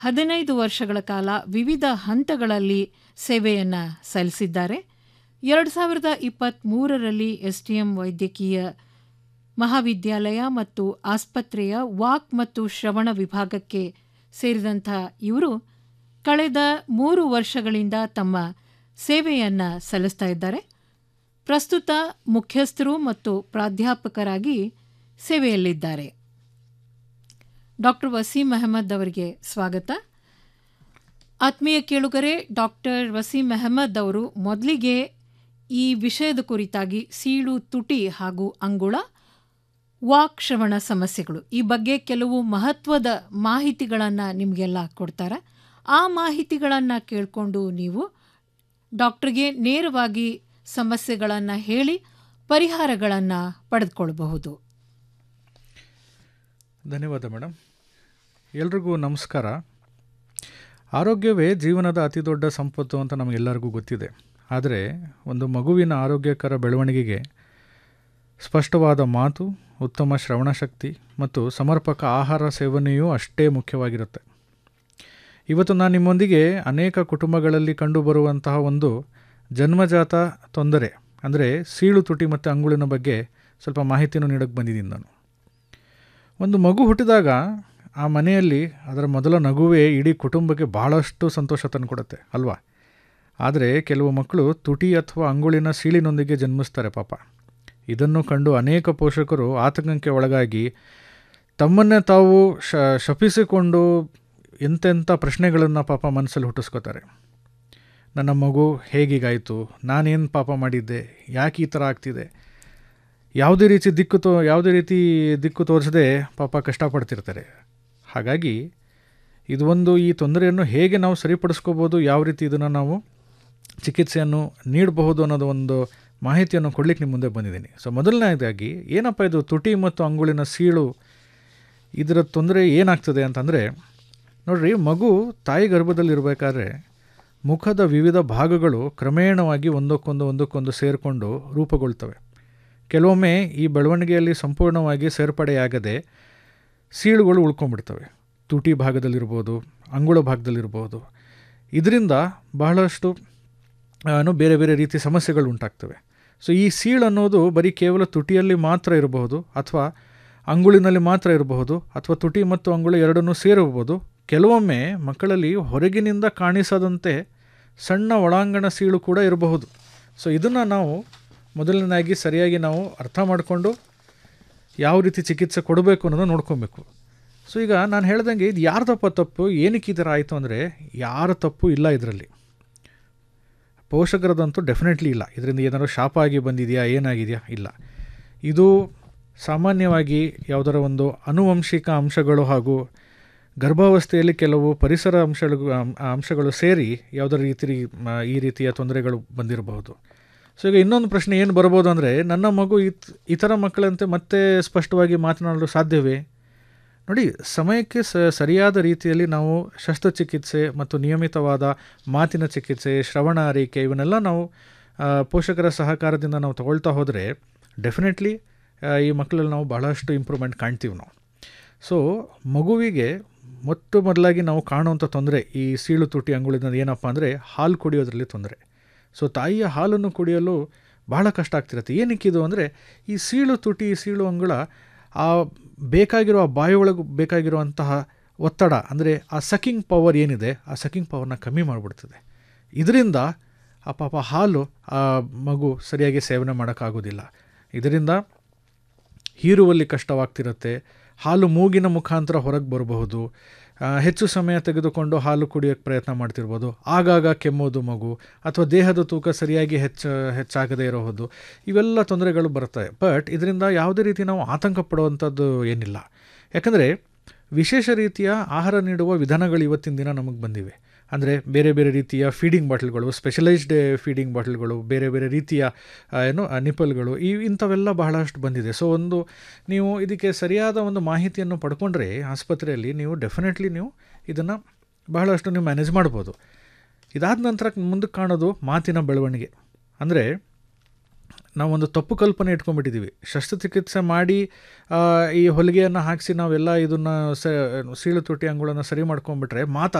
ಹದಿನೈದು ವರ್ಷಗಳ ಕಾಲ ವಿವಿಧ ಹಂತಗಳಲ್ಲಿ ಸೇವೆಯನ್ನು ಸಲ್ಲಿಸಿದ್ದಾರೆ ಎರಡು ಸಾವಿರದ ಇಪ್ಪತ್ತ್ಮೂರರಲ್ಲಿ ಎಸ್ ಟಿ ಎಂ ವೈದ್ಯಕೀಯ ಮಹಾವಿದ್ಯಾಲಯ ಮತ್ತು ಆಸ್ಪತ್ರೆಯ ವಾಕ್ ಮತ್ತು ಶ್ರವಣ ವಿಭಾಗಕ್ಕೆ ಸೇರಿದಂಥ ಇವರು ಕಳೆದ ಮೂರು ವರ್ಷಗಳಿಂದ ತಮ್ಮ ಸೇವೆಯನ್ನು ಸಲ್ಲಿಸ್ತಾ ಇದ್ದಾರೆ ಪ್ರಸ್ತುತ ಮುಖ್ಯಸ್ಥರು ಮತ್ತು ಪ್ರಾಧ್ಯಾಪಕರಾಗಿ ಸೇವೆಯಲ್ಲಿದ್ದಾರೆ ಡಾಕ್ಟರ್ ವಸೀಂ ಅಹಮದ್ ಅವರಿಗೆ ಸ್ವಾಗತ ಆತ್ಮೀಯ ಕೇಳುಗರೆ ಡಾಕ್ಟರ್ ವಸೀಂ ಅಹಮದ್ ಅವರು ಮೊದಲಿಗೆ ಈ ವಿಷಯದ ಕುರಿತಾಗಿ ಸೀಳು ತುಟಿ ಹಾಗೂ ಅಂಗುಳ ವಾಕ್ ಶ್ರವಣ ಸಮಸ್ಯೆಗಳು ಈ ಬಗ್ಗೆ ಕೆಲವು ಮಹತ್ವದ ಮಾಹಿತಿಗಳನ್ನು ನಿಮಗೆಲ್ಲ ಕೊಡ್ತಾರೆ ಆ ಮಾಹಿತಿಗಳನ್ನು ಕೇಳಿಕೊಂಡು ನೀವು ಡಾಕ್ಟ್ರಿಗೆ ನೇರವಾಗಿ ಸಮಸ್ಯೆಗಳನ್ನು ಹೇಳಿ ಪರಿಹಾರಗಳನ್ನು ಪಡೆದುಕೊಳ್ಬಹುದು ಧನ್ಯವಾದ ಮೇಡಮ್ ಎಲ್ರಿಗೂ ನಮಸ್ಕಾರ ಆರೋಗ್ಯವೇ ಜೀವನದ ಅತಿ ದೊಡ್ಡ ಸಂಪತ್ತು ಅಂತ ನಮಗೆಲ್ಲರಿಗೂ ಗೊತ್ತಿದೆ ಆದರೆ ಒಂದು ಮಗುವಿನ ಆರೋಗ್ಯಕರ ಬೆಳವಣಿಗೆಗೆ ಸ್ಪಷ್ಟವಾದ ಮಾತು ಉತ್ತಮ ಶ್ರವಣಶಕ್ತಿ ಮತ್ತು ಸಮರ್ಪಕ ಆಹಾರ ಸೇವನೆಯೂ ಅಷ್ಟೇ ಮುಖ್ಯವಾಗಿರುತ್ತೆ ಇವತ್ತು ನಾನು ನಿಮ್ಮೊಂದಿಗೆ ಅನೇಕ ಕುಟುಂಬಗಳಲ್ಲಿ ಕಂಡುಬರುವಂತಹ ಒಂದು ಜನ್ಮಜಾತ ತೊಂದರೆ ಅಂದರೆ ಸೀಳು ತುಟಿ ಮತ್ತು ಅಂಗುಳಿನ ಬಗ್ಗೆ ಸ್ವಲ್ಪ ಮಾಹಿತಿಯನ್ನು ನೀಡೋಕ್ಕೆ ಬಂದಿದ್ದೀನಿ ನಾನು ಒಂದು ಮಗು ಹುಟ್ಟಿದಾಗ ಆ ಮನೆಯಲ್ಲಿ ಅದರ ಮೊದಲ ನಗುವೇ ಇಡೀ ಕುಟುಂಬಕ್ಕೆ ಭಾಳಷ್ಟು ಸಂತೋಷ ತಂದುಕೊಡುತ್ತೆ ಅಲ್ವಾ ಆದರೆ ಕೆಲವು ಮಕ್ಕಳು ತುಟಿ ಅಥವಾ ಅಂಗುಳಿನ ಸೀಳಿನೊಂದಿಗೆ ಜನ್ಮಿಸ್ತಾರೆ ಪಾಪ ಇದನ್ನು ಕಂಡು ಅನೇಕ ಪೋಷಕರು ಆತಂಕಕ್ಕೆ ಒಳಗಾಗಿ ತಮ್ಮನ್ನೇ ತಾವು ಶ ಶಪಿಸಿಕೊಂಡು ಎಂತೆಂಥ ಪ್ರಶ್ನೆಗಳನ್ನು ಪಾಪ ಮನಸ್ಸಲ್ಲಿ ಹುಟ್ಟಿಸ್ಕೋತಾರೆ ನನ್ನ ಮಗು ಹೇಗೀಗಾಯಿತು ನಾನೇನು ಪಾಪ ಮಾಡಿದ್ದೆ ಯಾಕೆ ಈ ಥರ ಆಗ್ತಿದೆ ಯಾವುದೇ ರೀತಿ ದಿಕ್ಕು ತೋ ಯಾವುದೇ ರೀತಿ ದಿಕ್ಕು ತೋರಿಸದೆ ಪಾಪ ಕಷ್ಟಪಡ್ತಿರ್ತಾರೆ ಹಾಗಾಗಿ ಇದು ಒಂದು ಈ ತೊಂದರೆಯನ್ನು ಹೇಗೆ ನಾವು ಸರಿಪಡಿಸ್ಕೋಬೋದು ಯಾವ ರೀತಿ ಇದನ್ನು ನಾವು ಚಿಕಿತ್ಸೆಯನ್ನು ನೀಡಬಹುದು ಅನ್ನೋದು ಒಂದು ಮಾಹಿತಿಯನ್ನು ಕೊಡಲಿಕ್ಕೆ ನಿಮ್ಮ ಮುಂದೆ ಬಂದಿದ್ದೀನಿ ಸೊ ಮೊದಲನೇದಾಗಿ ಏನಪ್ಪ ಇದು ತುಟಿ ಮತ್ತು ಅಂಗುಳಿನ ಸೀಳು ಇದರ ತೊಂದರೆ ಏನಾಗ್ತದೆ ಅಂತಂದರೆ ನೋಡಿರಿ ಮಗು ತಾಯಿ ಗರ್ಭದಲ್ಲಿರಬೇಕಾದ್ರೆ ಮುಖದ ವಿವಿಧ ಭಾಗಗಳು ಕ್ರಮೇಣವಾಗಿ ಒಂದಕ್ಕೊಂದು ಒಂದಕ್ಕೊಂದು ಸೇರಿಕೊಂಡು ರೂಪುಗೊಳ್ತವೆ ಕೆಲವೊಮ್ಮೆ ಈ ಬೆಳವಣಿಗೆಯಲ್ಲಿ ಸಂಪೂರ್ಣವಾಗಿ ಸೇರ್ಪಡೆಯಾಗದೆ ಸೀಳುಗಳು ಉಳ್ಕೊಂಡ್ಬಿಡ್ತವೆ ತುಟಿ ಭಾಗದಲ್ಲಿರ್ಬೋದು ಅಂಗುಳ ಭಾಗದಲ್ಲಿರ್ಬೋದು ಇದರಿಂದ ಬಹಳಷ್ಟು ಏನು ಬೇರೆ ಬೇರೆ ರೀತಿ ಸಮಸ್ಯೆಗಳು ಉಂಟಾಗ್ತವೆ ಸೊ ಈ ಸೀಳು ಅನ್ನೋದು ಬರೀ ಕೇವಲ ತುಟಿಯಲ್ಲಿ ಮಾತ್ರ ಇರಬಹುದು ಅಥವಾ ಅಂಗುಳಿನಲ್ಲಿ ಮಾತ್ರ ಇರಬಹುದು ಅಥವಾ ತುಟಿ ಮತ್ತು ಅಂಗುಳು ಎರಡನ್ನೂ ಸೇರಬಹುದು ಕೆಲವೊಮ್ಮೆ ಮಕ್ಕಳಲ್ಲಿ ಹೊರಗಿನಿಂದ ಕಾಣಿಸದಂತೆ ಸಣ್ಣ ಒಳಾಂಗಣ ಸೀಳು ಕೂಡ ಇರಬಹುದು ಸೊ ಇದನ್ನು ನಾವು ಮೊದಲನೇದಾಗಿ ಸರಿಯಾಗಿ ನಾವು ಅರ್ಥ ಮಾಡಿಕೊಂಡು ಯಾವ ರೀತಿ ಚಿಕಿತ್ಸೆ ಕೊಡಬೇಕು ಅನ್ನೋದನ್ನು ನೋಡ್ಕೊಬೇಕು ಸೊ ಈಗ ನಾನು ಹೇಳ್ದಂಗೆ ಇದು ಯಾರ್ದಪ್ಪ ತಪ್ಪು ಏನಕ್ಕೆ ಈ ಥರ ಆಯಿತು ಅಂದರೆ ಯಾರ ತಪ್ಪು ಇಲ್ಲ ಇದರಲ್ಲಿ ಪೋಷಕರದಂತೂ ಡೆಫಿನೆಟ್ಲಿ ಇಲ್ಲ ಇದರಿಂದ ಏನಾದರೂ ಶಾಪ ಆಗಿ ಬಂದಿದೆಯಾ ಏನಾಗಿದೆಯಾ ಇಲ್ಲ ಇದು ಸಾಮಾನ್ಯವಾಗಿ ಯಾವುದರ ಒಂದು ಅನುವಂಶಿಕ ಅಂಶಗಳು ಹಾಗೂ ಗರ್ಭಾವಸ್ಥೆಯಲ್ಲಿ ಕೆಲವು ಪರಿಸರ ಅಂಶಗಳು ಅಂಶಗಳು ಸೇರಿ ಯಾವುದರ ರೀತಿ ಈ ರೀತಿಯ ತೊಂದರೆಗಳು ಬಂದಿರಬಹುದು ಸೊ ಈಗ ಇನ್ನೊಂದು ಪ್ರಶ್ನೆ ಏನು ಬರ್ಬೋದು ಅಂದರೆ ನನ್ನ ಮಗು ಇತ್ ಇತರ ಮಕ್ಕಳಂತೆ ಮತ್ತೆ ಸ್ಪಷ್ಟವಾಗಿ ಮಾತನಾಡಲು ಸಾಧ್ಯವೇ ನೋಡಿ ಸಮಯಕ್ಕೆ ಸ ಸರಿಯಾದ ರೀತಿಯಲ್ಲಿ ನಾವು ಶಸ್ತ್ರಚಿಕಿತ್ಸೆ ಮತ್ತು ನಿಯಮಿತವಾದ ಮಾತಿನ ಚಿಕಿತ್ಸೆ ಶ್ರವಣ ಆರೈಕೆ ಇವನ್ನೆಲ್ಲ ನಾವು ಪೋಷಕರ ಸಹಕಾರದಿಂದ ನಾವು ತಗೊಳ್ತಾ ಹೋದರೆ ಡೆಫಿನೆಟ್ಲಿ ಈ ಮಕ್ಕಳಲ್ಲಿ ನಾವು ಬಹಳಷ್ಟು ಇಂಪ್ರೂವ್ಮೆಂಟ್ ಕಾಣ್ತೀವಿ ನಾವು ಸೊ ಮಗುವಿಗೆ ಮೊತ್ತ ಮೊದಲಾಗಿ ನಾವು ಕಾಣುವಂಥ ತೊಂದರೆ ಈ ಸೀಳು ತುಟಿ ಅಂಗುಳಿನ ಏನಪ್ಪ ಅಂದರೆ ಹಾಲು ಕುಡಿಯೋದ್ರಲ್ಲಿ ತೊಂದರೆ ಸೊ ತಾಯಿಯ ಹಾಲನ್ನು ಕುಡಿಯಲು ಬಹಳ ಕಷ್ಟ ಆಗ್ತಿರುತ್ತೆ ಏನಕ್ಕಿದು ಅಂದರೆ ಈ ಸೀಳು ತುಟಿ ಸೀಳು ಅಂಗುಳ ಆ ಬೇಕಾಗಿರೋ ಆ ಬಾಯಿಯೊಳಗೆ ಬೇಕಾಗಿರುವಂತಹ ಒತ್ತಡ ಅಂದರೆ ಆ ಸಕಿಂಗ್ ಪವರ್ ಏನಿದೆ ಆ ಸಕಿಂಗ್ ಪವರ್ನ ಕಮ್ಮಿ ಮಾಡಿಬಿಡ್ತದೆ ಇದರಿಂದ ಆ ಪಾಪ ಹಾಲು ಆ ಮಗು ಸರಿಯಾಗಿ ಸೇವನೆ ಮಾಡೋಕ್ಕಾಗೋದಿಲ್ಲ ಇದರಿಂದ ಹೀರುವಲ್ಲಿ ಕಷ್ಟವಾಗ್ತಿರುತ್ತೆ ಹಾಲು ಮೂಗಿನ ಮುಖಾಂತರ ಹೊರಗೆ ಬರಬಹುದು ಹೆಚ್ಚು ಸಮಯ ತೆಗೆದುಕೊಂಡು ಹಾಲು ಕುಡಿಯೋಕ್ಕೆ ಪ್ರಯತ್ನ ಮಾಡ್ತಿರ್ಬೋದು ಆಗಾಗ ಕೆಮ್ಮೋದು ಮಗು ಅಥವಾ ದೇಹದ ತೂಕ ಸರಿಯಾಗಿ ಹೆಚ್ಚು ಹೆಚ್ಚಾಗದೇ ಇರೋದು ಇವೆಲ್ಲ ತೊಂದರೆಗಳು ಬರ್ತವೆ ಬಟ್ ಇದರಿಂದ ಯಾವುದೇ ರೀತಿ ನಾವು ಆತಂಕ ಪಡುವಂಥದ್ದು ಏನಿಲ್ಲ ಯಾಕಂದರೆ ವಿಶೇಷ ರೀತಿಯ ಆಹಾರ ನೀಡುವ ವಿಧಾನಗಳು ಇವತ್ತಿನ ದಿನ ನಮಗೆ ಬಂದಿವೆ ಅಂದರೆ ಬೇರೆ ಬೇರೆ ರೀತಿಯ ಫೀಡಿಂಗ್ ಬಾಟಲ್ಗಳು ಸ್ಪೆಷಲೈಸ್ಡ್ ಫೀಡಿಂಗ್ ಬಾಟಲ್ಗಳು ಬೇರೆ ಬೇರೆ ರೀತಿಯ ಏನು ನಿಪಲ್ಗಳು ಈ ಇಂಥವೆಲ್ಲ ಬಹಳಷ್ಟು ಬಂದಿದೆ ಸೊ ಒಂದು ನೀವು ಇದಕ್ಕೆ ಸರಿಯಾದ ಒಂದು ಮಾಹಿತಿಯನ್ನು ಪಡ್ಕೊಂಡ್ರೆ ಆಸ್ಪತ್ರೆಯಲ್ಲಿ ನೀವು ಡೆಫಿನೆಟ್ಲಿ ನೀವು ಇದನ್ನು ಬಹಳಷ್ಟು ನೀವು ಮ್ಯಾನೇಜ್ ಮಾಡ್ಬೋದು ಇದಾದ ನಂತರ ಮುಂದಕ್ಕೆ ಕಾಣೋದು ಮಾತಿನ ಬೆಳವಣಿಗೆ ಅಂದರೆ ನಾವೊಂದು ತಪ್ಪು ಕಲ್ಪನೆ ಇಟ್ಕೊಂಡ್ಬಿಟ್ಟಿದ್ದೀವಿ ಶಸ್ತ್ರಚಿಕಿತ್ಸೆ ಮಾಡಿ ಆ, ಈ ಹೊಲಿಗೆಯನ್ನು ಹಾಕಿಸಿ ನಾವೆಲ್ಲ ಇದನ್ನು ಸ ಸೀಳು ತುಟಿ ಅಂಗುಳನ್ನು ಸರಿ ಮಾಡ್ಕೊಂಡ್ಬಿಟ್ರೆ ಮಾತು